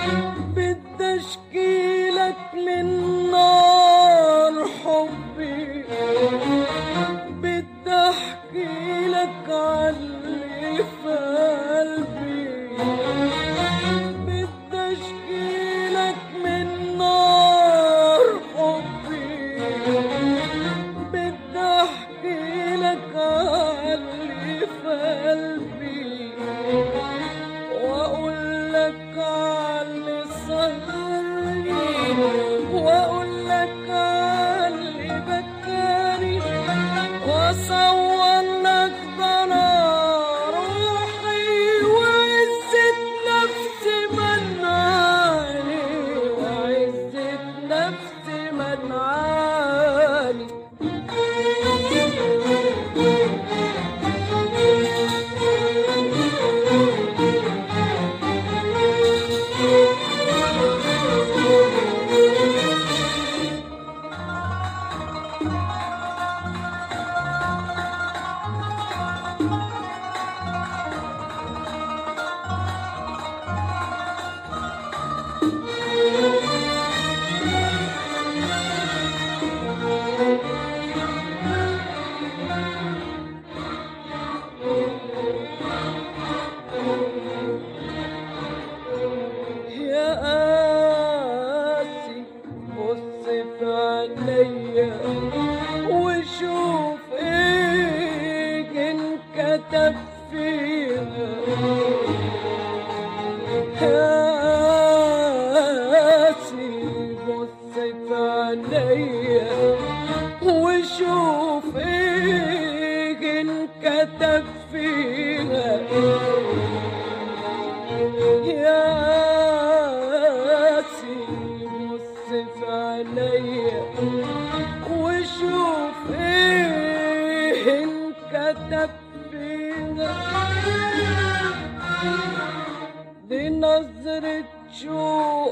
بدي اشكيلك من نار حبي بدي احكي لك عاللي في قلبي بدي اشكيلك من نار حبي بدي احكي لك عاللي في قلبي واقول لك عاللي سهرني واقول لك عاللي بكاني واصور لك ضنا روحي وعزة نفسي منعاني وعزة نفسي منعاني يا قاسي بص في عينيا وشوف ايه انكتب فيها يا قاسي بص في عينيا وشوف ايه انكتب فيها يا سيم في عينيا وشوف ايه انكتب فينا دي نظرة شوق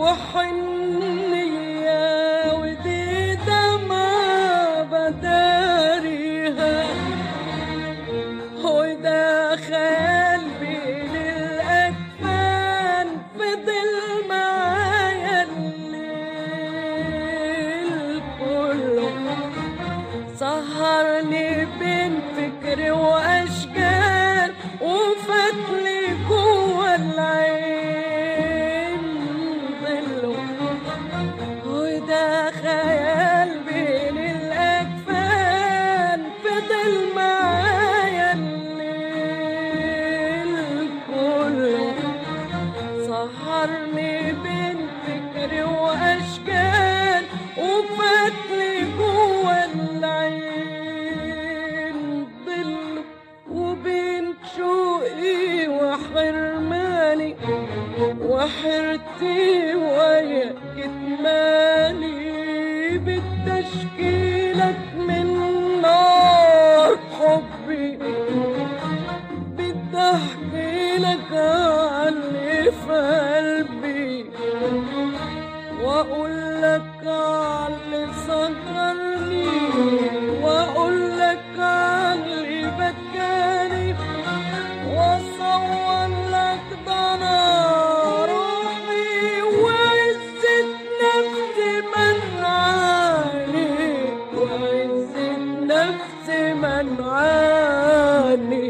وحنية ودي دمعة بداريها وده خيال بين الأكفان فضل معايا الليل كله سهرني بين فكري وأشجار وفتلي جوه العين ظله وده خيال بين الأكفان فضل معايا الليل كله سهرني بين فكري وأشكال وفتلي جوه العين ظل وبين شوقي وحرماني وحرتي ويا كتماني بالتشكيلك من نار حبي بدي احكي لك عني في قلبي واقول لك علي سهرني واقول لك علي بكاني واصور لك ضنا روحي وعزة نفسي منعاني وعزة نفسي منعاني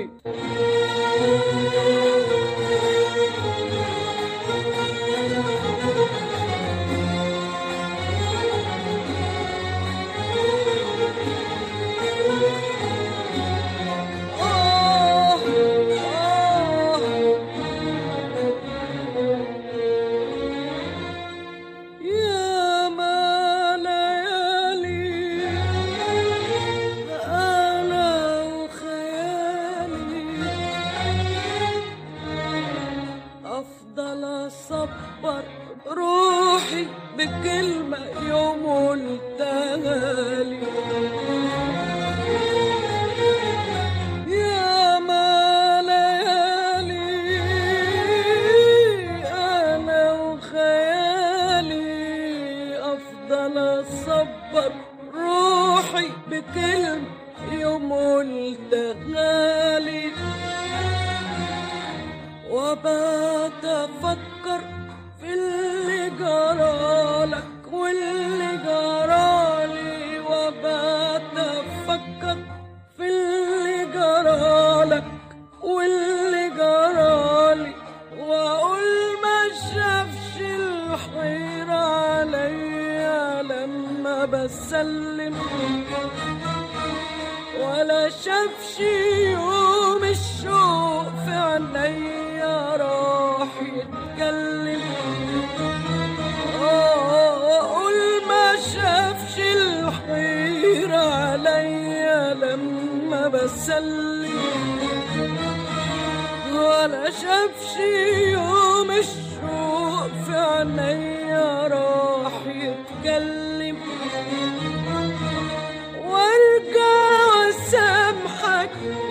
آه آه يا ما ليالي أنا وخيالي أفضل أصبر روحي بكلمة يوم قلتها لي يا ما ليالي أنا وخيالي أفضل أصبر روحي بكلمة يوم قلتها لي وبات أفكر في بسلم ولا شافش يوم الشوق في عينيا راح يتكلم آه، قول ما شافش الحيرة عليا لما بسلم ولا شافش يوم الشوق في عينيا راح يتكلم وارجع سامحك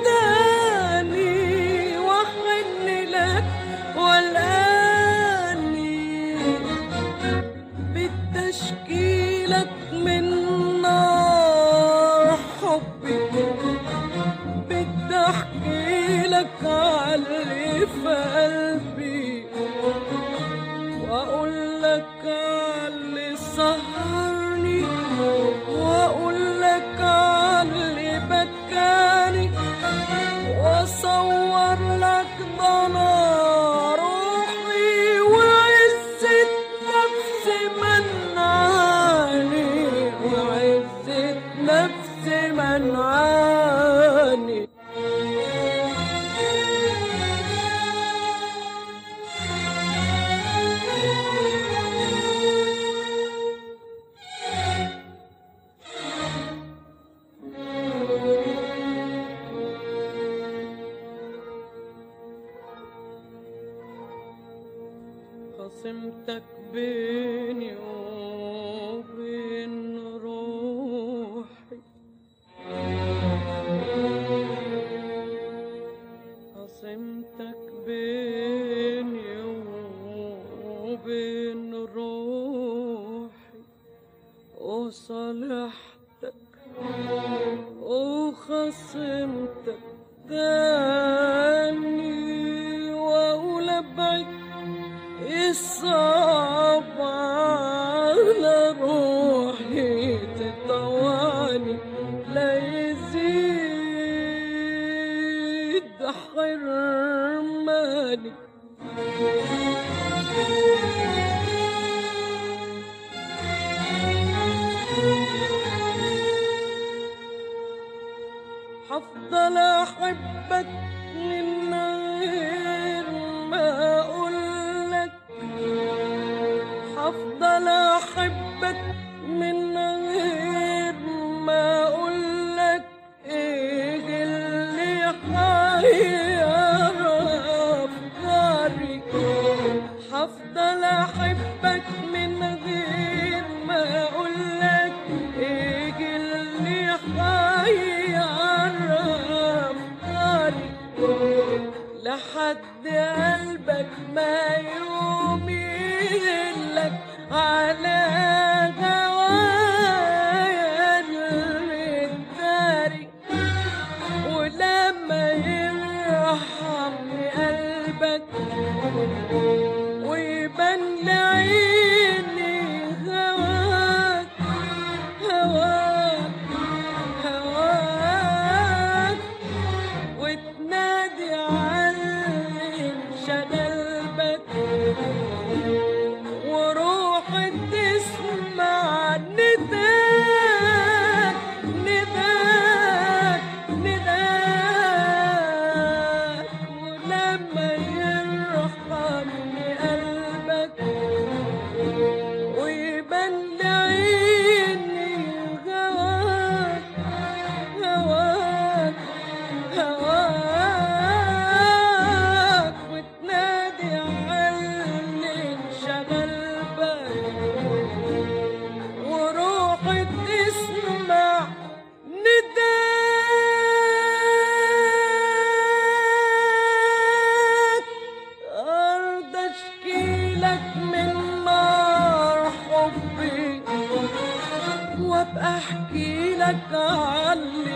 تاني واحن لك والاني بالتشكيلك من نار حبي بدي احكي لك عاللي في قلبي واقول لك عاللي سهرني واقول لك عاللي بكاني واصور لك ضنا روحي وعزة نفسي منعاني وعزة نفسي منعاني خصمتك بيني وبين روحي خصمتك بيني وبين روحي وصالحتك وخصمتك تاني واقول ابعد الصعب على روحي تطوعني لا يزيد حرماني حفضل احبك من غير ما اقولك حفضل احبك من غير ما اقولك ايه اللي حير افكاري حفضل احبك من غير ما اقولك ايه اللي حير افكاري لحد قلبك ما يميلك على هوايا المداري ولما يرحمني قلبك ويبان لعيني هواك هواك هواك وتنادي علي شغلبك وروح تسمع نداك نداك نداك ولما يرحمني قلبك ويبان لعيني هواك هواك هواك وتنادي علي انشغل بالك وروحي تسمع نداك أرض أشكيلك من نار حبي وابقى احكي لك علي